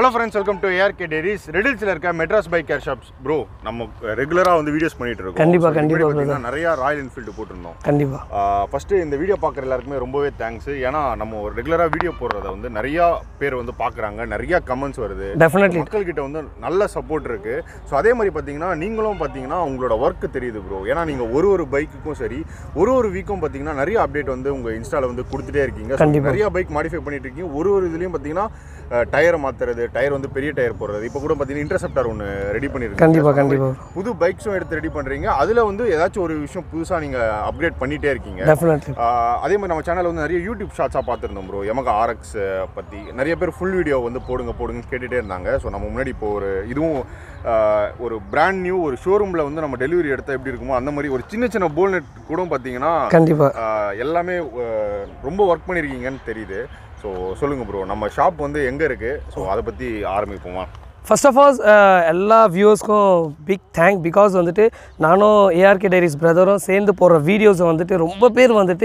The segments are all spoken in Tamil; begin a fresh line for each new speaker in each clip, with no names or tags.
Hello friends welcome to ARK Diaries ரெடில்ஸில் இருக்க Madras bike care shops bro நம்ம ரெகுலராக வந்து வீடியோஸ் பண்ணிட்டு இருக்கோம்
கண்டிப்பா,
So,
கண்டிப்பா,
முன்னாடி பார்த்தீங்கன்னா நிறைய ராயல் என்ஃபீல்டு போட்டிருந்தோம்
கண்டிப்பாக
ஃபஸ்ட்டு இந்த வீடியோ பார்க்குற எல்லாருக்குமே ரொம்பவே தேங்க்ஸ் ஏன்னா நம்ம ஒரு ரெகுலராக வீடியோ போடுறத வந்து நிறையா பேர் வந்து பார்க்குறாங்க நிறைய கமெண்ட்ஸ் வருது
டெஃபினெட்லி
மக்கள்கிட்ட வந்து நல்ல சப்போர்ட் இருக்கு ஸோ அதே மாதிரி பார்த்தீங்கன்னா நீங்களும் பார்த்தீங்கன்னா உங்களோட ஒர்க் தெரியுது ப்ரோ ஏன்னா நீங்கள் ஒரு ஒரு பைக்குக்கும் சரி ஒரு ஒரு வீக்கும் பார்த்தீங்கன்னா நிறைய அப்டேட் வந்து உங்கள் இன்ஸ்டால வந்து கொடுத்துட்டே இருக்கீங்க So,
கண்டிப்பா.
நிறைய பைக் மாடிஃபை பண்ணிட்டு இருக்கீங்க ஒரு ஒரு இதுலையும் பார்த்தீங்கன்னா டயரை மாற்றுறது டயர் வந்து பெரிய டயர் போடுறது இப்போ கூட பார்த்தீங்கன்னா இன்டர்செப்டர் ஒன்று ரெடி பண்ணிருக்கீங்க
கண்டிப்பாக
So, அந்த மாதிரி
கண்டிப்பாக
புது பைக்ஸும் எடுத்து ரெடி பண்ணுறீங்க அதில் வந்து ஏதாச்சும் ஒரு விஷயம் புதுசாக நீங்கள் அப்கிரேட் பண்ணிட்டே இருக்கீங்க
டெஃபினெட்லி
ஆஹ் அதே மாதிரி நம்ம சேனல் வந்து நிறைய யூடியூப் ஷார்ட்ஸாக பார்த்துருந்தோம் ப்ரோ எமகா ஆர்எக்ஸ் பற்றி நிறைய பேர் ஃபுல் வீடியோ வந்து போடுங்க போடுங்கன்னு கேட்டுகிட்டே இருந்தாங்க ஸோ நம்ம முன்னாடி இப்போ ஒரு இதுவும் ஆஹ் ஒரு பிராண்ட் நியூ ஒரு ஷோரூமில் வந்து நம்ம டெலிவரி எடுத்தால் எப்படி இருக்குமோ அந்த மாதிரி ஒரு சின்ன சின்ன போல்நெட் கூட பார்த்தீங்கன்னா
கண்டிப்பாக
ஆஹ் எல்லாமே ஆஹ் ரொம்ப ஒர்க் பண்ணியிருக்கீங்கன்னு தெரியுது ஸோ சொல்லுங்கள் ப்ரோ நம்ம ஷாப் வந்து எங்கே இருக்குது ஸோ அதை பற்றி ஆரம்பிப்போமா
ஃபர்ஸ்ட் ஆஃப் ஆல் எல்லா வியூவர்ஸ்க்கும் பிக் தேங்க் பிகாஸ் வந்துட்டு நானும் ஏஆர்கே டைரிஸ் பிரதரும் சேர்ந்து போடுற வீடியோஸை வந்துட்டு ரொம்ப பேர் வந்துட்டு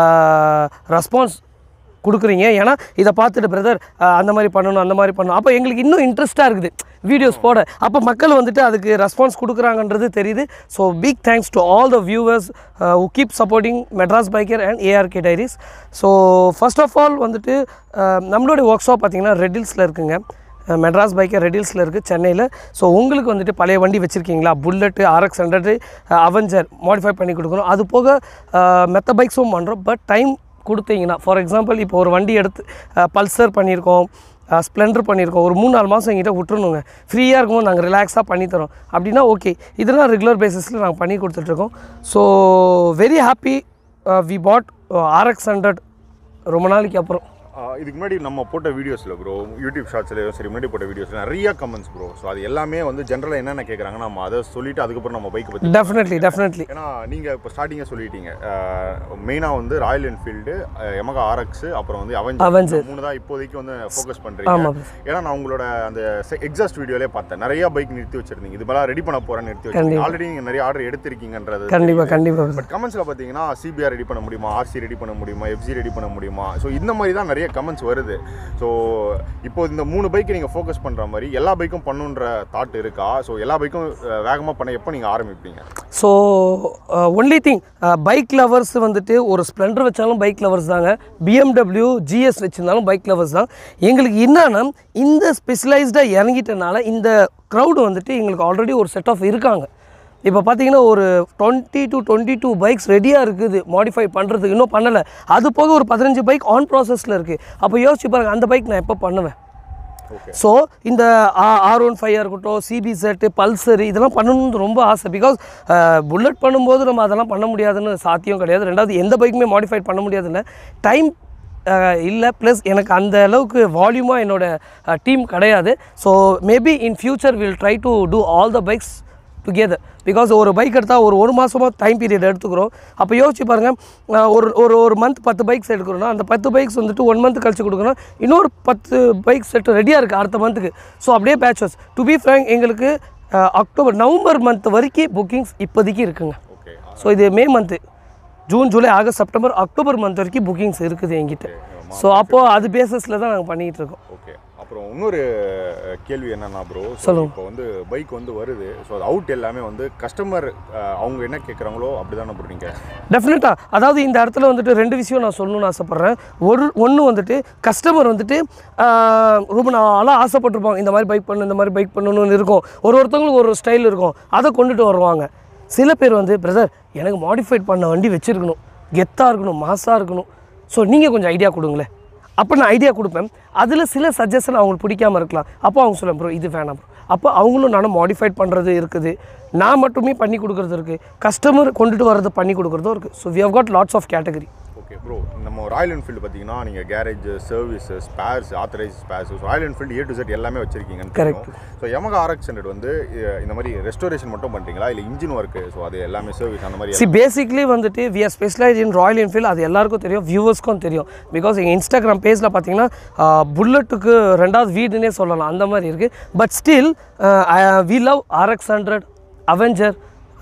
ரெஸ்பான்ஸ் கொடுக்குறீங்க ஏன்னா இதை பார்த்துட்டு பிரதர் அந்த மாதிரி பண்ணணும் அந்த மாதிரி பண்ணணும் அப்போ எங்களுக்கு இன்னும் இன்ட்ரெஸ்ட்டாக இருக்குது வீடியோஸ் போட அப்போ மக்கள் வந்துட்டு அதுக்கு ரெஸ்பான்ஸ் கொடுக்குறாங்கன்றது தெரியுது so big thanks to all the viewers who keep supporting Madras biker and ARK Diaries so first of all வந்துட்டு uh, நம்மளுடைய ஒர்க் ஷாப் பார்த்தீங்கன்னா ரெட்டில்ஸில் இருக்குங்க மெட்ராஸ் பைக்கர் ரெடில்ஸில் இருக்குது சென்னையில் ஸோ உங்களுக்கு வந்துட்டு பழைய வண்டி வச்சுருக்கீங்களா bullet RX hundred Avenger modify பண்ணி கொடுக்குறோம் அது போக மெத்த பைக்ஸும் பண்ணுறோம் பட் டைம் கொடுத்தீங்கன்னா ஃபார் எக்ஸாம்பிள் இப்போ ஒரு வண்டி எடுத்து பல்சர் பண்ணியிருக்கோம் ஸ்ப்ளெண்டர் பண்ணியிருக்கோம் ஒரு மூணு நாலு மாதம் எங்கிட்ட விட்டுருணுங்க ஃப்ரீயாக இருக்கும்போது நாங்கள் ரிலாக்ஸாக பண்ணித்தரோம் அப்படின்னா ஓகே இதெல்லாம் ரெகுலர் பேசிஸில் நாங்கள் பண்ணி கொடுத்துட்ருக்கோம் so very happy we bought RX hundred ரொம்ப நாளைக்கு அப்புறம்
ஆஹ் இதுக்கு முன்னாடி நம்ம போட்ட வீடியோஸில் ப்ரோ யூடியூப் ஷார்ட்ஸ்லையும் சரி முன்னாடி போட்ட வீடியோஸில் நிறைய கமெண்ட்ஸ் ப்ரோ ஸோ அது எல்லாமே வந்து ஜென்ரலாக என்னென்ன கேட்குறாங்க நம்ம அதை சொல்லிட்டு அதுக்கப்புறம் நம்ம பைக் பற்றி
டெஃபினெட்லி டெஃபினெட்லி
ஏன்னா நீங்கள் இப்போ ஸ்டார்டிங்காக சொல்லிட்டீங்க மெயினாக வந்து ராயல் என்ஃபீல்டு எமகா ஆர்எக்ஸ் அப்புறம் வந்து அவெஞ்சர்
Avenger.
மூணு தான் இப்போதைக்கு வந்து ஃபோக்கஸ் பண்ணுறீங்க
ஆமாம்
ஏன்னா நான் உங்களோட அந்த எக்ஸாஸ்ட் வீடியோலே பார்த்தேன் நிறைய பைக் நிறுத்தி வச்சிருந்தீங்க இது மேலே ரெடி பண்ண போகிறேன்னு நிறுத்தி வச்சிருக்கீங்க ஆல்ரெடி நீங்கள் நிறைய ஆர்டர் எடுத்திருக்கீங்கன்றது
கண்டிப்பாக கண்டிப்பாக
பட் கமெண்ட்ஸில் பார்த்தீங்கன்னா சிபிஆர் ரெடி பண்ண முடியுமா ஆர்சி ரெடி பண்ண முடியுமா எஃப்சி ரெடி பண்ண முடியுமா ஸோ இந்த மாதிரி தான் நிறைய கமெண்ட்ஸ் வருது ஸோ இப்போ இந்த மூணு பைக்கை நீங்கள் ஃபோக்கஸ் பண்ணுற மாதிரி எல்லா பைக்கும் பண்ணுன்ற தாட் இருக்கா ஸோ எல்லா பைக்கும் வேகமாக பண்ண எப்போ நீங்கள் ஆரம்பிப்பீங்க
so only thing bike lovers வந்துட்டு ஒரு ஸ்ப்ளெண்டர் வச்சாலும் பைக் லவர்ஸ் தாங்க பிஎம்டபிள்யூ ஜிஎஸ் வச்சுருந்தாலும் பைக் லவர்ஸ் தான் எங்களுக்கு என்னன்னா இந்த ஸ்பெஷலைஸ்டாக இறங்கிட்டனால இந்த க்ரௌடு வந்துட்டு எங்களுக்கு ஆல்ரெடி ஒரு செட் ஆஃப் இருக்காங்க இப்போ பார்த்தீங்கன்னா ஒரு twenty two twenty two bikes ரெடியாக இருக்குது மாடிஃபை பண்ணுறதுக்கு இன்னும் பண்ணலை அது போக ஒரு பதினஞ்சு பைக் ஆன் ப்ராசஸில் இருக்குது அப்போ யோசிச்சு பாருங்கள் அந்த பைக் நான் எப்போ பண்ணுவேன்
ஓகே
ஸோ இந்த ஆர் ஒன் ஃபைவ் இருக்கட்டும் சிபி செட்டு பல்சர் இதெல்லாம் பண்ணணும்னு ரொம்ப ஆசை பிகாஸ் புல்லட் பண்ணும்போது நம்ம அதெல்லாம் பண்ண முடியாதுன்னு சாத்தியம் கிடையாது ரெண்டாவது எந்த பைக்குமே மாடிஃபைட் பண்ண முடியாதுல்ல டைம் இல்லை ப்ளஸ் எனக்கு அந்த அளவுக்கு வால்யூமாக என்னோட டீம் கிடையாது so maybe in future will try to do all the bikes together because ஒரு பைக் எடுத்தால் ஒரு ஒரு மாதமாக டைம் பீரியட் எடுத்துக்கிறோம் அப்போ யோசிச்சு பாருங்கள் அஹ் ஒரு ஒரு ஒரு மந்த் பத்து பைக்ஸ் எடுக்கிறோன்னா அந்த பத்து பைக்ஸ் வந்துட்டு ஒன் மந்த் கழிச்சு கொடுக்கணும் இன்னொரு பத்து பைக் செட் ரெடியாக இருக்குது அடுத்த மந்த்துக்கு ஸோ அப்படியே பேட்சஸ் டு பி ஃப்ரேங்க் எங்களுக்கு அஹ், அக்டோபர் நவம்பர் மந்த் வரைக்கும் புக்கிங்ஸ் இப்போதைக்கு இருக்குங்க
ஓகே
ஸோ இது May month June July August September October month வரைக்கும் புக்கிங்ஸ் இருக்குது எங்கிட்ட ஸோ அப்போது அது பேசஸில் தான் நாங்கள் பண்ணிகிட்டு இருக்கோம்
ஓகே அப்புறம் இன்னொரு அஹ், கேள்வி என்னன்னா ப்ரோ
சொல்லுங்க.
இப்போ வந்து பைக் வந்து வருது ஸோ அது அவுட் எல்லாமே வந்து கஸ்டமர் அவங்க என்ன கேட்குறாங்களோ அப்படி தானே போடுறீங்க
டெஃபினட்டாக அதாவது இந்த இடத்துல வந்துட்டு ரெண்டு விஷயம் நான் சொல்லணும்னு ஆசைப்பட்றேன் ஒரு ஒன்று வந்துட்டு கஸ்டமர் வந்துட்டு ஆஹ், ரொம்ப நாளாக ஆசைப்பட்டிருப்பாங்க இந்த மாதிரி பைக் பண்ணு இந்த மாதிரி பைக் பண்ணணும்னு இருக்கும் ஒரு ஒருத்தவங்களுக்கு ஒரு ஸ்டைல் இருக்கும் அதை கொண்டுட்டு வருவாங்க சில பேர் வந்து பிரதர் எனக்கு மாடிஃபைட் பண்ண வண்டி வச்சுருக்கணும் கெத்தாக இருக்கணும் மாஸாக இருக்கணும் ஸோ நீங்கள் கொஞ்சம் ஐடியா கொடுங்களேன் அப்போ நான் ஐடியா கொடுப்பேன் அதில் சில சஜஷன் அவங்களுக்கு பிடிக்காம இருக்கலாம் அப்போ அவங்க சொல்லுவேன் ப்ரோ இது வேணாம் ப்ரோ அப்போ அவங்களும் நானும் மாடிஃபைட் பண்ணுறது இருக்குது நான் மட்டுமே பண்ணி கொடுக்குறது இருக்குது கஸ்டமர் கொண்டுட்டு வர்றது பண்ணி கொடுக்குறதும் இருக்குது so we have got lots of category
okay bro நம்ம ராயல் என்ஃபீல்டு பார்த்தீங்கன்னா நீங்கள் garage service spares authorise spares so Royal Enfield A to set எல்லாமே வச்சிருக்கீங்கன்னு
Correct.
So Yamaha RX hundred வந்து அஹ், இந்த மாதிரி ரெஸ்டோரேஷன் மட்டும் பண்ணுறீங்களா இல்லை இன்ஜின் ஒர்க்கு ஸோ அது எல்லாமே சர்வீஸ் அந்த மாதிரி
சி பேசிக்லி வந்துட்டு we are specialise in Royal Enfield அது எல்லாருக்கும் தெரியும் வியூவர்ஸ்க்கும் தெரியும் பிகாஸ் எங்கள் இன்ஸ்டாகிராம் பேஜில் பார்த்தீங்கன்னா புல்லட்டுக்கு ரெண்டாவது வீடுன்னே சொல்லலாம் அந்த மாதிரி இருக்குது but still we love RX hundred Avenger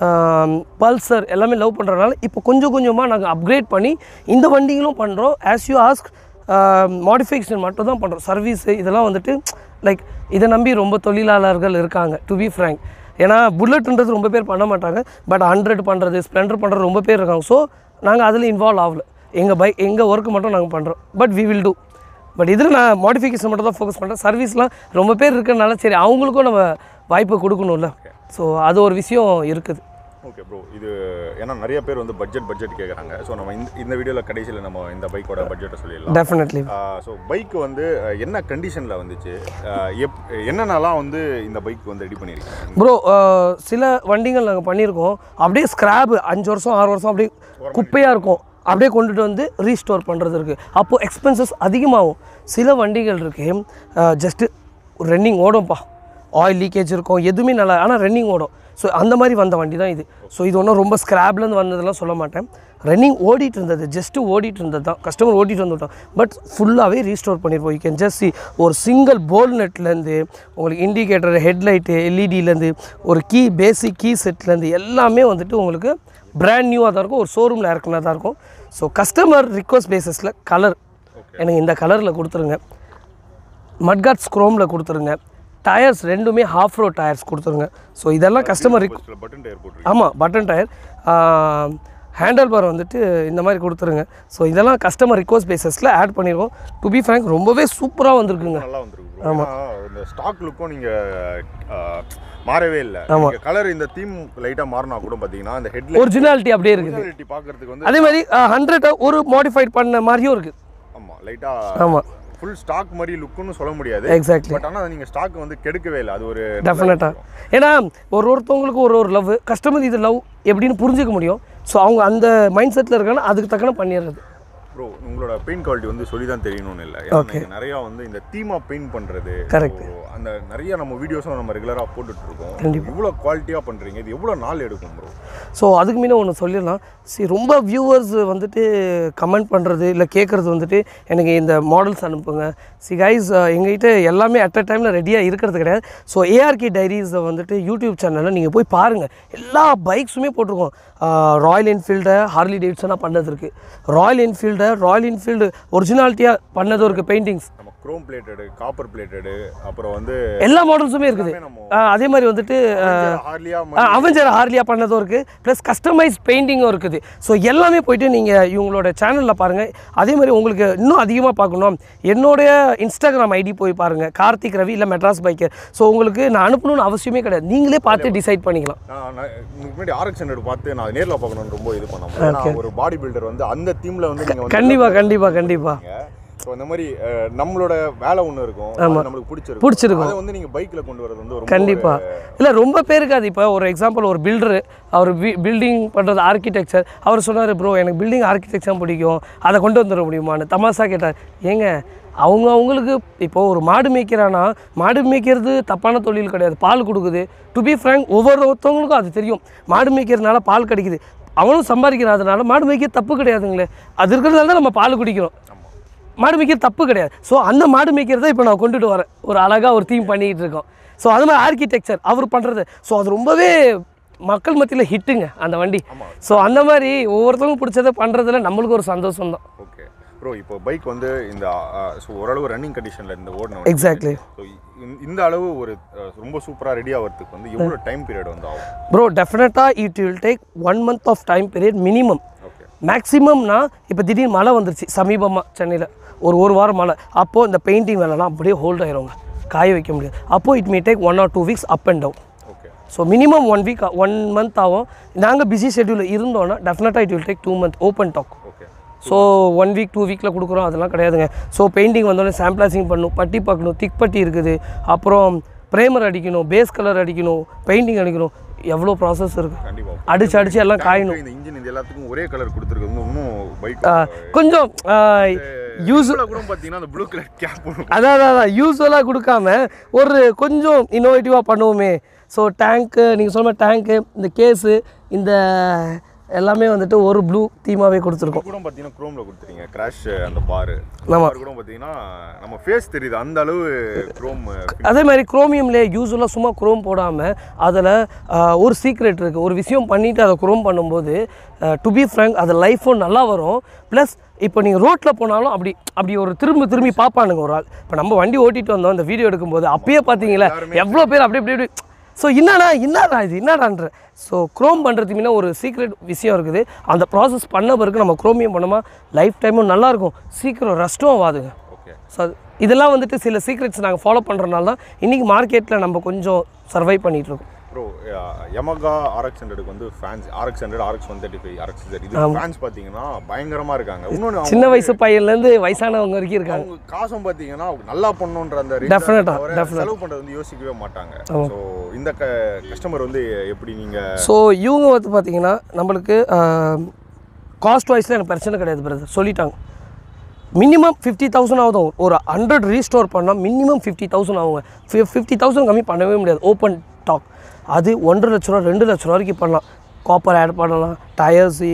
Pulsar எல்லாமே லவ் பண்ணுறதுனால இப்போ கொஞ்சம் கொஞ்சமாக நாங்கள் அப்கிரேட் பண்ணி இந்த வண்டிங்களும் பண்ணுறோம் ஆஸ் யூ ஆஸ்க் மாடிஃபிகேஷன் மட்டும் தான் பண்ணுறோம் சர்வீஸு இதெல்லாம் வந்துட்டு லைக் இதை நம்பி ரொம்ப தொழிலாளர்கள் இருக்காங்க டு பி ஃப்ரேங்க் ஏன்னா புல்லட்ன்றது ரொம்ப பேர் பண்ண மாட்டாங்க பட் ஹண்ட்ரட் பண்ணுறது ஸ்ப்ளெண்டர் பண்ணுறது ரொம்ப பேர் இருக்காங்க ஸோ நாங்கள் அதில் இன்வால்வ் ஆகல எங்கள் பைக் எங்கள் ஒர்க்கு மட்டும் நாங்கள் பண்ணுறோம் but we will do but இதில் நான் மாடிஃபிகேஷன் மட்டும் தான் ஃபோக்கஸ் பண்ணுறேன் சர்வீஸ்லாம் ரொம்ப பேர் இருக்கிறனால சரி அவங்களுக்கும் நம்ம வாய்ப்பு கொடுக்கணும்ல ஸோ அது ஒரு விஷயம் இருக்குது
ஓகே ப்ரோ இது ஏன்னா நிறைய பேர் வந்து பட்ஜெட் பட்ஜெட் கேட்குறாங்க ஸோ நம்ம இந்த இந்த வீடியோவில் கடைசியில் நம்ம இந்த பைக்கோட பட்ஜெட்டை சொல்லிடலாம்
டெஃபினெட்லி
ஸோ பைக் வந்து அஹ், என்ன கண்டிஷனில் வந்துச்சு அஹ், எப் என்னென்னலாம் வந்து இந்த பைக் வந்து ரெடி பண்ணியிருக்கீங்க
ப்ரோ சில வண்டிகள் நாங்கள் பண்ணியிருக்கோம் அப்படியே ஸ்க்ராப் அஞ்சு வருஷம் ஆறு வருஷம் அப்படியே குப்பையாக இருக்கும் அப்படியே கொண்டுட்டு வந்து ரீஸ்டோர் பண்ணுறது இருக்குது அப்போது எக்ஸ்பென்சஸ் அதிகமாகும் சில வண்டிகள் இருக்குது ஜஸ்ட்டு ரன்னிங் ஓடும்ப்பா ஆயில் லீக்கேஜ் இருக்கும் எதுவுமே நல்லா ஆனால் ரன்னிங் ஓடும் ஸோ அந்த மாதிரி வந்த வண்டி தான் இது ஸோ இது ஒன்றும் ரொம்ப ஸ்க்ராப்லேருந்து வந்ததெல்லாம் சொல்ல மாட்டேன் ரன்னிங் ஓடிட்டு இருந்தது ஜஸ்ட்டு ஓடிட்டு இருந்தது தான் கஸ்டமர் ஓட்டிட்டு வந்துவிட்டோம் பட் ஃபுல்லாகவே ரீஸ்டோர் பண்ணியிருப்போம் யூ கேன் ஜஸ்ட் சி ஒரு சிங்கிள் போல் நெட்லேருந்து உங்களுக்கு இண்டிகேட்டர் ஹெட்லைட்டு எல்இடிலேருந்து ஒரு கீ பேசிக் கீ செட்லேருந்து எல்லாமே வந்துட்டு உங்களுக்கு பிராண்ட் நியூவாக தான் இருக்கும் ஒரு ஷோரூமில் இறக்குனதாக இருக்கும் ஸோ கஸ்டமர் ரிக்வஸ்ட் பேசிஸில் கலர் எனக்கு இந்த கலரில் கொடுத்துருங்க மட்காட்ஸ் குரோமில் கொடுத்துருங்க டயர்ஸ் ரெண்டுமே ஹாஃப் ரோட் டயர்ஸ் கொடுத்துருங்க ஸோ இதெல்லாம் கஸ்டமர் ரிக்
பட்டன் டயர் போட்டிருக்கீங்க
ஆமாம் பட்டன் டயர் ஹேண்டல் பார் வந்துட்டு இந்த மாதிரி கொடுத்துருங்க ஸோ இதெல்லாம் கஸ்டமர் ரிக்வஸ்ட் பேசஸில் ஆட் பண்ணியிருக்கோம் டு பி ஃப்ரேங்க் ரொம்பவே சூப்பராக வந்திருக்குங்க
நல்லா வந்திருக்கு bro. ஏன்னா இந்த ஸ்டாக் லுக்கும் நீங்கள் மாறவே இல்லை கலர் இந்த தீம் லைட்டாக மாறினா கூட பார்த்தீங்கன்னா இந்த ஹெட்லைட்
ஒரிஜினாலிட்டி அப்படியே இருக்குது
ஒரிஜினாலிட்டி பார்க்கறதுக்கு வந்து
அதே மாதிரி ஹண்ட்ரட் ஒரு மாடிஃபைட் பண்ண மாதிரியும் இருக்குது
ஆமாம் லைட்டாக
ஆமாம்
ஃபுல் ஸ்டாக் மாதிரி லுக்குன்னு சொல்ல முடியாது
எக்ஸாக்ட்லி
பட் ஆனால் நீங்கள் ஸ்டாக் வந்து கெடுக்கவே இல்லை அது ஒரு
டெஃபினட்டாக ஏன்னா ஒரு ஒருத்தவங்களுக்கு ஒரு ஒரு லவ் கஸ்டமர் இது லவ் எப்படின்னு புரிஞ்சுக்க முடியும் ஸோ அவங்க அந்த மைண்ட் செட்டில் இருக்காங்கன்னா அதுக்கு தக்கன பண்ணிடுறது
ப்ரோ உங்களோட பெயிண்ட் குவாலிட்டி வந்து சொல்லி தான் தெரியணும்னு இல்லை ஏன்னா நீங்க நிறையா வந்து இந்த தீமா பெயிண்ட் பண்ணுறது
Correct.
அந்த நிறைய நம்ம வீடியோஸும் நம்ம ரெகுலராக போட்டுட்டு இருக்கோம்
கண்டிப்பா.
இவ்வளோ குவாலிட்டியாக பண்ணுறீங்க இது எவ்வளோ நாள் எடுக்கும் ப்ரோ
ஸோ அதுக்கு முன்ன ஒன்று சொல்லிடலாம் சரி ரொம்ப வியூவர்ஸ் வந்துட்டு கமெண்ட் பண்ணுறது இல்லை கேட்குறது வந்துட்டு எனக்கு இந்த மாடல்ஸ் அனுப்புங்க சி கைஸ் எங்ககிட்ட எல்லாமே அட் அ டைமில் ரெடியாக இருக்கிறது கிடையாது ஸோ ஏஆர்கே டைரிஸை வந்துட்டு யூடியூப் சேனலில் நீங்கள் போய் பாருங்கள் எல்லா பைக்ஸுமே போட்டிருக்கோம் ராயல் என்ஃபீல்டை ஹார்லி டேவிட்சனாக பண்ணது இருக்குது ராயல் என்ஃபீல்டை ராயல் என்ஃபீல்டு ஒரிஜினாலிட்டியாக பண்ணதும் இருக்குது பெயிண்டிங்ஸ்
நம்ம க்ரோம் பிளேட்டடு காப்பர் பிளேட்டடு அப்புறம் வந்து
எல்லா மாடல்ஸுமே இருக்குது
நம்ம
ஆஹ் அதே மாதிரி வந்துட்டு
ஹார்லியாக
அவெஞ்சர் ஹார்லியா பண்ணதும் இருக்குது ப்ளஸ் கஸ்டமைஸ் பெயிண்டிங்கும் இருக்குது ஸோ எல்லாமே போயிட்டு நீங்கள் இவங்களோட சேனலில் பாருங்கள் அதே மாதிரி உங்களுக்கு இன்னும் அதிகமாக பார்க்கணும் என்னுடைய இன்ஸ்டாகிராம் ஐடி போய் பாருங்கள் கார்த்திக் ரவி இல்லை மெட்ராஸ் பைக்கர் ஸோ உங்களுக்கு நான் அனுப்பணும்னு அவசியமே கிடையாது நீங்களே பார்த்து டிசைட் பண்ணிக்கலாம்
நான் நான் இதுக்கு முன்னாடி ஆர்எக்ஸ் ஹண்ட்ரட் பார்த்து நான் நேரில் பார்க்கணும்னு ரொம்ப இது பண்ண ஏன்னா ஒரு பாடி பில்டர் வந்து அந்த தீமில் வந்து நீங்கள் வந்து
கண்டிப்பாக கண்டிப்பாக கண்டிப்பாக
ஸோ இந்த மாதிரி அஹ், நம்மளோட வேலை ஒன்று இருக்கும் அது நம்மளுக்கு பிடிச்சிருக்கும்
பிடிச்சிருக்கும்.
அதை வந்து நீங்கள் பைக்கில் கொண்டு வரது வந்து ரொம்ப
கண்டிப்பாக இல்லை ரொம்ப பேருக்கு அது இப்போ ஒரு எக்ஸாம்பிள் ஒரு பில்டரு அவர் பில்டிங் பண்ணுறது ஆர்கிடெக்சர் அவர் சொன்னார் ப்ரோ எனக்கு பில்டிங் ஆர்கிடெக்சர் பிடிக்கும் அதை கொண்டு வந்துட முடியுமான்னு தமாசா கேட்டார் ஏங்க அவங்க அவங்களுக்கு இப்போ ஒரு மாடு மேய்க்கிறானா மாடு மேய்க்கிறது தப்பான தொழில் கிடையாது பால் கொடுக்குது டு பி ஃப்ரேங்க் ஒவ்வொருத்தவங்களுக்கும் அது தெரியும் மாடு மேய்க்கிறதுனால பால் கிடைக்குது அவனும் சம்பாதிக்கிறான் அதனால மாடு மேய்க்க தப்பு கிடையாதுங்களே அது இருக்கிறதுனால தான் நம்ம பால் குடிக்கிறோம் மாடு மேய்க்கிறது தப்பு கிடையாது ஸோ அந்த மாடு மேய்க்கிறத இப்போ நான் கொண்டுட்டு வரேன் ஒரு அழகாக ஒரு தீம் பண்ணிக்கிட்டு இருக்கோம் ஸோ அது மாதிரி ஆர்கிடெக்சர் அவர் பண்ணுறது ஸோ அது ரொம்பவே மக்கள் மத்தியில் ஹிட்டுங்க அந்த வண்டி ஸோ அந்த மாதிரி ஒவ்வொருத்தவங்க பிடிச்சதை பண்ணுறதுல நம்மளுக்கு ஒரு சந்தோஷம் தான்
ஓகே ப்ரோ இப்போ பைக் வந்து இந்த ஸோ ஓரளவு ரன்னிங் கண்டிஷனில் இந்த ஓடணும்
எக்ஸாக்ட்லி
ஸோ இந்த அளவு ஒரு அஹ், ரொம்ப சூப்பராக ரெடி ஆகிறதுக்கு வந்து எவ்வளோ டைம் பீரியட் வந்து ஆகும்
ப்ரோ டெஃபினட்டாக it will take one month of time period minimum
okay
மேக்ஸிமம்னா இப்போ திடீர்னு மழை வந்துருச்சு சமீபமாக சென்னையில் ஒரு ஒரு வாரம் மழை அப்போது இந்த பெயிண்டிங் வேலைலாம் அப்படியே ஹோல்ட் ஆயிருங்க காய வைக்க முடியாது அப்போது it may take one or two weeks up and down
okay
so minimum one week one month ஆகும் நாங்கள் பிஸி ஷெட்யூலில் இருந்தோன்னா டெஃபினட்டாக it will take two month open talk
okay
so one week two வீக்கில் கொடுக்குறோம் அதெல்லாம் கிடையாதுங்க ஸோ பெயிண்டிங் வந்தோடனே சாம்பிளாசிங் பண்ணணும் பட்டி பார்க்கணும் திக் பட்டி இருக்குது அப்புறம் ப்ரேமர் அடிக்கணும் பேஸ் கலர் அடிக்கணும் பெயிண்டிங் அடிக்கணும் எவ்வளோ ப்ராசஸ் இருக்குது
கண்டிப்பாக
அடிச்சு அடிச்சு எல்லாம் காயணும்
இந்த இன்ஜின் இது எல்லாத்துக்கும் ஒரே கலர் கொடுத்துருக்கு வந்து இன்னும் பைக்
கொஞ்சம் யூஸ்
கூட பார்த்தீங்கன்னா அந்த ப்ளூ கலர் கேப்
அதான் அதான், அதான் யூஸ்வலாக கொடுக்காம ஒரு கொஞ்சம் இன்னோவேட்டிவாக பண்ணுவோமே ஸோ டேங்க்கு நீங்கள் சொன்ன டேங்க்கு இந்த கேஸு இந்த எல்லாமே வந்துட்டு ஒரு ப்ளூ தீமாவே கொடுத்துருக்கோம்
கூட பார்த்தீங்கன்னா க்ரோமில் கொடுத்துறீங்க கிராஷ் அந்த பாரு
ஆமா.
பார் கூட பார்த்தீங்கன்னா நம்ம ஃபேஸ் தெரியுது அந்த அளவு க்ரோம்
அதே மாதிரி குரோமியம்லேயே யூஸ்வலாக சும்மா குரோம் போடாமல் அதில் ஒரு சீக்ரெட் இருக்குது ஒரு விஷயம் பண்ணிவிட்டு அதை குரோம் பண்ணும்போது டு பி ஃப்ரங்க் அது லைஃப்பும் நல்லா வரும் ப்ளஸ் இப்போ நீங்கள் ரோட்டில் போனாலும் அப்படி அப்படி ஒரு திரும்பி திரும்பி பார்ப்பானுங்க ஒரு ஆள் இப்போ நம்ம வண்டி ஓட்டிட்டு வந்தோம் இந்த வீடியோ எடுக்கும்போது அப்பயே பார்த்தீங்களா எவ்வளோ பேர் அப்படி அப்படி அப்படி ஸோ என்னடா என்னடா இது என்னடான்ற ஸோ க்ரோம் பண்ணுறதுக்கு முன்ன ஒரு சீக்ரெட் விஷயம் இருக்குது அந்த ப்ராசஸ் பண்ண பிறகு நம்ம குரோமியம் பண்ணோமா லைஃப் டைமும் நல்லாயிருக்கும் சீக்கிரம் ரஸ்ட்டும் ஆகாதுங்க
ஓகே
ஸோ அது இதெல்லாம் வந்துட்டு சில சீக்ரெட்ஸ் நாங்கள் ஃபாலோ பண்ணுறதுனால தான் இன்றைக்கி மார்க்கெட்டில் நம்ம கொஞ்சம் சர்வை பண்ணிகிட்டு இருக்கோம்
ப்ரோ யமகா ஆர்எக்ஸ் ஹண்ட்ரடுக்கு வந்து fans RX hundred RX one thirty five RX இது ஃபேன்ஸ் பார்த்தீங்கன்னா பயங்கரமா இருக்காங்க இன்னொன்று அவங்க
சின்ன வயசு பையன்லேருந்து வயசானவங்க வரைக்கும் இருக்காங்க
அவங்க காசும் பார்த்தீங்கன்னா நல்லா பண்ணணுன்ற அந்த reason
Definite-ஆ,
தவிர
definite.
செலவு பண்ணுறது வந்து யோசிக்கவே மாட்டாங்க ஸோ இந்த க கஸ்டமர் வந்து எப்படி நீங்க
ஸோ இவங்க வந்து பார்த்தீங்கன்னா நம்மளுக்கு காஸ்ட் வைஸில் எனக்கு பிரச்சனை கிடையாது பிரதர் சொல்லிட்டாங்க மினிமம் ஃபிஃப்டி தௌசண்ட் ஆகும் ஒரு ஹண்ட்ரட் ரீஸ்டோர் பண்ணால் மினிமம் ஃபிஃப்டி தௌசண்ட் ஆகுங்க ஃபிஃப்டி தௌசண்ட் கம்மி பண்ணவே முடியாது ஓப்பன் டாக் அது ஒன்றரை லட்ச ரூபா ரெண்டு லட்ச ரூபா வரைக்கும் பண்ணலாம் காப்பர் ஆட் பண்ணலாம் டயர்ஸு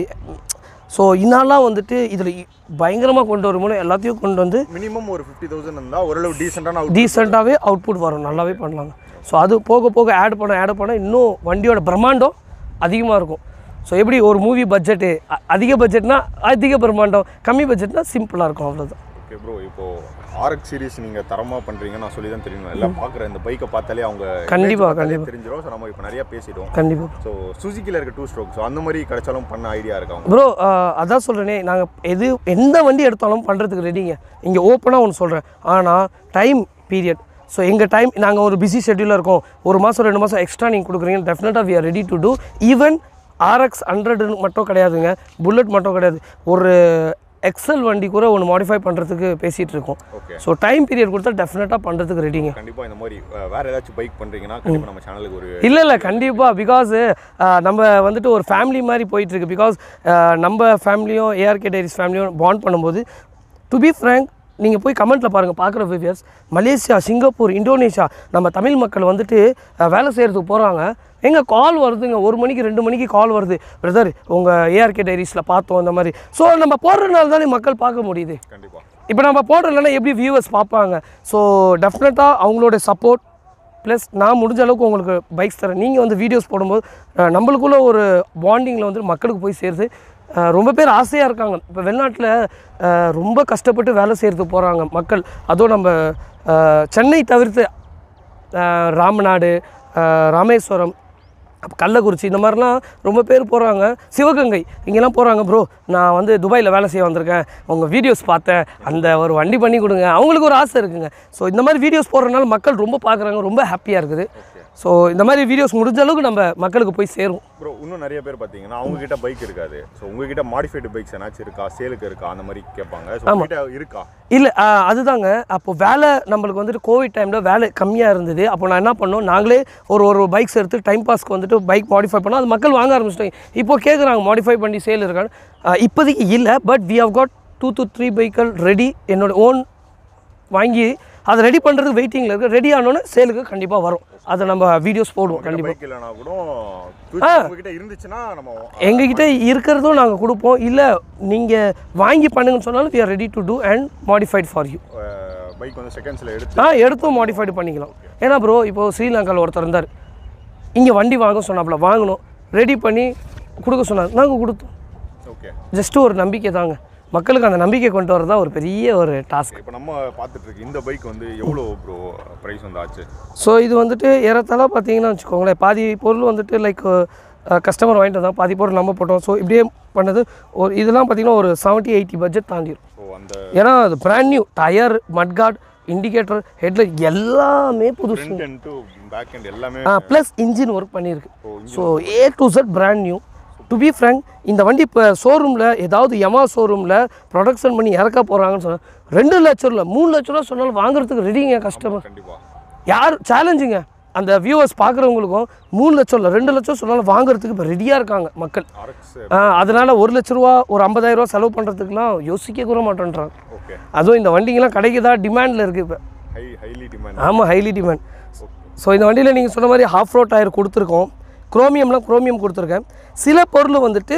ஸோ இதெல்லாம் வந்துட்டு இதில் பயங்கரமாக கொண்டு வரும்போது எல்லாத்தையும் கொண்டு வந்து
மினிமம் ஒரு ஃபிஃப்டி தௌசண்ட் இருந்தால் ஓரளவு டீசெண்டான அவுட்
டீசெண்டாகவே அவுட்புட் வரும் நல்லாவே பண்ணலாங்க ஸோ அது போக போக ஆட் பண்ண ஆட் பண்ண இன்னும் வண்டியோட பிரம்மாண்டம் அதிகமாக இருக்கும் ஸோ எப்படி ஒரு மூவி பட்ஜெட்டு அதிக பட்ஜெட்னா அதிக பிரம்மாண்டம் கம்மி பட்ஜெட்னா சிம்பிளாக இருக்கும் அவ்வளோதான்
ஓகே ப்ரோ இப்போ ஆர்எக்ஸ் சீரிஸ் நீங்க தரமா பண்றீங்க நான் சொல்லி தான் தெரியும் எல்லாம் பார்க்குற இந்த பைக்கை பார்த்தாலே அவங்க
கண்டிப்பா,
image பார்த்தாலே
கண்டிப்பா.
தெரிஞ்சிடும் ஸோ நம்ம இப்போ நிறைய பேசிட்டோம்
கண்டிப்பாக
ஸோ சுசுக்கியில் இருக்க டூ ஸ்ட்ரோக் ஸோ அந்த மாதிரி கிடைச்சாலும் பண்ண ஐடியா இருக்கு அவங்க
ப்ரோ அதான் சொல்கிறேனே நாங்கள் எது எந்த வண்டி எடுத்தாலும் பண்ணுறதுக்கு ரெடிங்க இங்கே ஓப்பனாக ஒன்று சொல்கிறேன் ஆனால் டைம் பீரியட் ஸோ எங்கள் டைம் நாங்கள் ஒரு பிஸி ஷெட்யூலில் இருக்கோம் ஒரு மாதம் ரெண்டு மாதம் எக்ஸ்ட்ரா நீங்கள் கொடுக்குறீங்க டெஃபினட்டாக we are ready to do even RX hundred மட்டும் கிடையாதுங்க புல்லட் மட்டும் கிடையாது ஒரு எக்ஸல் வண்டி கூட ஒன்று மாடிஃபை பண்ணுறதுக்கு பேசிகிட்டு இருக்கோம்
ஓகே
ஸோ டைம் பீரியட் கொடுத்தா டெஃபினட்டாக பண்ணுறதுக்கு ரெடிங்க
கண்டிப்பா இந்த மாதிரி அஹ், வேற ஏதாச்சும் பைக் பண்றீங்கன்னா கண்டிப்பா நம்ம சேனலுக்கு ஒரு
இல்லை இல்லை கண்டிப்பாக பிகாஸ் நம்ம வந்துட்டு ஒரு ஃபேமிலி மாதிரி போயிட்டுருக்கு பிகாஸ் நம்ம ஃபேமிலியும் ஏஆர்கே டைரிஸ் ஃபேமிலியும் பாண்ட் பண்ணும்போது டு பி ஃப்ரேங்க் நீங்கள் போய் கமெண்ட்டில் பாருங்கள் பார்க்குற விவியர்ஸ் மலேசியா சிங்கப்பூர் இந்தோனேஷியா நம்ம தமிழ் மக்கள் வந்துட்டு அஹ், வேலை செய்கிறதுக்கு போகிறாங்க எங்க கால் வருதுங்க ஒரு மணிக்கு ரெண்டு மணிக்கு கால் வருது பிரதர் உங்கள் ஏஆர்கே டைரிஸில் பார்த்தோம் இந்த மாதிரி ஸோ நம்ம போடுறதுனால தானே மக்கள் பார்க்க முடியுது
கண்டிப்பா
இப்போ நம்ம போடுறதுனால எப்படி வியூவர்ஸ் பார்ப்பாங்க ஸோ டெஃபினட்டாக அவங்களோட சப்போர்ட் ப்ளஸ் நான் முடிஞ்ச அளவுக்கு உங்களுக்கு பைக்ஸ் தரேன் நீங்கள் வந்து வீடியோஸ் போடும்போது அஹ், நம்மளுக்குள்ள ஒரு பாண்டிங்கில் வந்து மக்களுக்கு போய் சேருது அஹ், ரொம்ப பேர் ஆசையாக இருக்காங்க இப்போ வெளிநாட்டில் அஹ், ரொம்ப கஷ்டப்பட்டு வேலை செய்கிறதுக்கு போகிறாங்க மக்கள் அதுவும் நம்ம அஹ், சென்னை தவிர்த்து அஹ், ராமநாடு அஹ், ராமேஸ்வரம் அப்ப கள்ளக்குறிச்சி இந்த மாதிரிலாம் ரொம்ப பேர் போகிறாங்க சிவகங்கை இங்கெல்லாம் போகிறாங்க ப்ரோ நான் வந்து துபாயில் வேலை செய்ய வந்திருக்கேன் உங்கள் வீடியோஸ் பார்த்தேன் அந்த ஒரு வண்டி பண்ணி கொடுங்க அவங்களுக்கு ஒரு ஆசை இருக்குங்க ஸோ இந்த மாதிரி வீடியோஸ் போடுறதுனால மக்கள் ரொம்ப பார்க்குறாங்க ரொம்ப ஹாப்பியாக இருக்குது ஸோ இந்த மாதிரி வீடியோஸ் முடிஞ்ச அளவுக்கு நம்ம மக்களுக்கு போய் சேரும்
ப்ரோ இன்னும் நிறைய பேர் பார்த்தீங்கன்னா அவங்க கிட்ட பைக் இருக்காது ஸோ உங்ககிட்ட மாடிஃபைடு பைக்ஸ் ஏதாச்சும் இருக்கா சேலுக்கு இருக்கா அந்த மாதிரி கேட்பாங்க ஸோ உங்ககிட்ட இருக்கா
இல்லை அதுதாங்க அப்போ வேலை நம்மளுக்கு வந்துட்டு கோவிட் டைமில் வேலை கம்மியாக இருந்தது அப்போ நான் என்ன பண்ணோம் நாங்களே ஒரு ஒரு பைக்ஸ் எடுத்து டைம் பாஸ்க்கு வந்துட்டு பைக் மாடிஃபை பண்ணோம் அது மக்கள் வாங்க ஆரம்பிச்சிட்டாங்க இப்போ கேட்குறாங்க மாடிஃபை பண்ணி சேல் இருக்கான்னு ஆஹ் இப்போதைக்கு இல்லை but we have got two to three பைக்கள் ரெடி என்னோட ஓன் வாங்கி அதை ரெடி பண்ணுறதுக்கு வெயிட்டிங்கில் இருக்குது ரெடி ஆனோன்னே சேலுக்கு கண்டிப்பாக வரும் அதை நம்ம வீடியோஸ் போடுவோம் கண்டிப்பாக
பைக் இல்லைனா கூட future உங்ககிட்ட இருந்துச்சுன்னா நம்ம
எங்ககிட்ட இருக்கிறதும் நாங்கள் கொடுப்போம் இல்லை நீங்கள் வாங்கி பண்ணுங்கன்னு சொன்னாலும் we are ready to do and modified for you
bike வந்து செகண்ட்ஸில் எடுத்து
ஆ எடுத்தும் மாடிஃபைடு பண்ணிக்கலாம் ஏன்னா ப்ரோ இப்போ ஸ்ரீலங்காவில் ஒருத்தர் இருந்தார் இங்கே வண்டி வாங்க சொன்னாப்புல வாங்கணும் ரெடி பண்ணி கொடுக்க சொன்னார் நாங்கள் கொடுத்தோம்
ஓகே
ஜஸ்ட் ஒரு நம்பிக்கை தாங்க மக்களுக்கு அந்த நம்பிக்கை கொண்டு வரதா ஒரு பெரிய ஒரு டாஸ்க்
இப்போ நம்ம பார்த்துட்டு இருக்கு இந்த பைக் வந்து எவ்வளோ ப்ரோ ப்ரைஸ் வந்து ஆச்சு
ஸோ இது வந்துட்டு ஏறத்தாழ பார்த்தீங்கன்னா வச்சுக்கோங்களேன் பாதி பொருள் வந்துட்டு லைக் கஸ்டமர் வாங்கிட்டு வந்தாங்க பாதி பொருள் நம்ம போட்டோம் ஸோ இப்படியே பண்ணது ஒரு இதெல்லாம் பார்த்தீங்கன்னா ஒரு செவன்ட்டி எயிட்டி பட்ஜெட் தாண்டிடும்
ஸோ அந்த
ஏன்னா அது brand new tyre mudguard indicator headlight எல்லாமே புதுசு
front and to back and எல்லாமே
ப்ளஸ் இன்ஜின் ஒர்க் பண்ணியிருக்கு
oh,
so A to Z brand new to be frank இந்த வண்டி இப்போ ஷோரூமில் ஏதாவது யமா ஷோரூமில் ப்ரொடக்ஷன் பண்ணி இறக்க போகிறாங்கன்னு சொன்னால் ரெண்டு லட்சம் இல்லை மூணு லட்ச ரூபா சொன்னாலும் வாங்குறதுக்கு ரெடிங்க கஸ்டமர்
கண்டிப்பாக
யார் சேலஞ்சுங்க அந்த வியூவர்ஸ் பார்க்குறவங்களுக்கும் மூணு லட்சம் இல்லை ரெண்டு லட்சம் சொன்னாலும் வாங்குறதுக்கு இப்போ ரெடியாக இருக்காங்க மக்கள்
ஆர்எக்ஸ்
ஆ, அதனால ஒரு லட்ச ரூபா ஒரு ஐம்பதாயிரம் ரூபா செலவு பண்ணுறதுக்குலாம் யோசிக்க கூட மாட்டேன்றாங்க
ஓகே
அதுவும் இந்த வண்டிங்கெல்லாம் கிடைக்குதா டிமாண்டில் இருக்குது இப்போ
ஹை ஹைலி டிமாண்ட்
ஆமாம் ஹைலி டிமாண்ட் ஸோ இந்த வண்டியில் நீங்கள் சொன்ன மாதிரி ஹாஃப் ரோட் டயர் கொடுத்துருக்கோம் குரோமியம்லாம் குரோமியம் கொடுத்துருக்கேன் சில பொருள் வந்துட்டு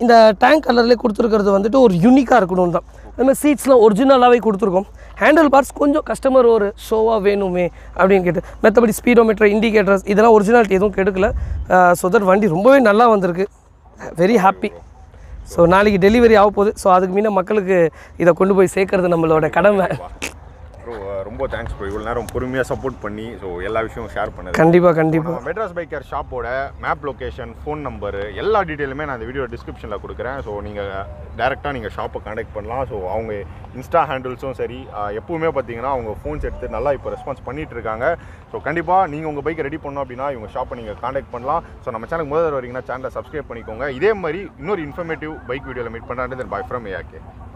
இந்த டேங்க் கலர்லேயே கொடுத்துருக்கிறது வந்துட்டு ஒரு யூனிக்காக இருக்கணும் தான் அதுமாதிரி சீட்ஸ்லாம் ஒரிஜினலாகவே கொடுத்துருக்கோம் ஹேண்டில் பார்ஸ் கொஞ்சம் கஸ்டமர் ஒரு ஷோவாக வேணுமே அப்படின்னு கேட்டு மற்றபடி ஸ்பீடோமீட்டர் இண்டிகேட்டர்ஸ் இதெல்லாம் ஒரிஜினாலிட்டி எதுவும் கெடுக்கல ஸோ தட் வண்டி ரொம்பவே நல்லா வந்திருக்கு வெரி ஹாப்பி ஸோ நாளைக்கு டெலிவரி ஆக போகுது ஸோ அதுக்கு முன்ன மக்களுக்கு இதை கொண்டு போய் சேர்க்கறது நம்மளோட கடமை
ப்ரோ ரொம்ப தேங்க்ஸ் ப்ரோ இவ்வளோ நேரம் பொறுமையாக சப்போர்ட் பண்ணி ஸோ எல்லா விஷயமும் ஷேர் பண்ணது
கண்டிப்பாக கண்டிப்பாக
நம்ம மெட்ராஸ் பைக்கர் ஷாப்போட மேப் லொகேஷன் ஃபோன் நம்பர் எல்லா டீட்டெயிலுமே நான் இந்த வீடியோ டிஸ்கிரிப்ஷனில் கொடுக்குறேன் ஸோ நீங்கள் டேரெக்டாக நீங்கள் ஷாப்பை கான்டாக்ட் பண்ணலாம் ஸோ அவங்க இன்ஸ்டா ஹேண்டில்ஸும் சரி ஆஹ் எப்பவுமே பார்த்தீங்கன்னா அவங்க ஃபோன்ஸ் எடுத்து நல்லா இப்போ ரெஸ்பான்ஸ் பண்ணிட்டு இருக்காங்க ஸோ கண்டிப்பாக நீங்கள் உங்கள் பைக்கை ரெடி பண்ணணும் அப்படின்னா இவங்க ஷாப்பை நீங்கள் கான்டாக்ட் பண்ணலாம் ஸோ நம்ம சேனலுக்கு முதல்ல வரீங்கன்னா சேனலை சப்ஸ்கிரைப் பண்ணிக்கோங்க இதே மாதிரி இன்னொரு இன்ஃபர்மேட்டிவ் பைக் வீடியோவில் மீட் பண்ணுறாண்டு தென் பை ஃப்ரம் ஏஆர்கே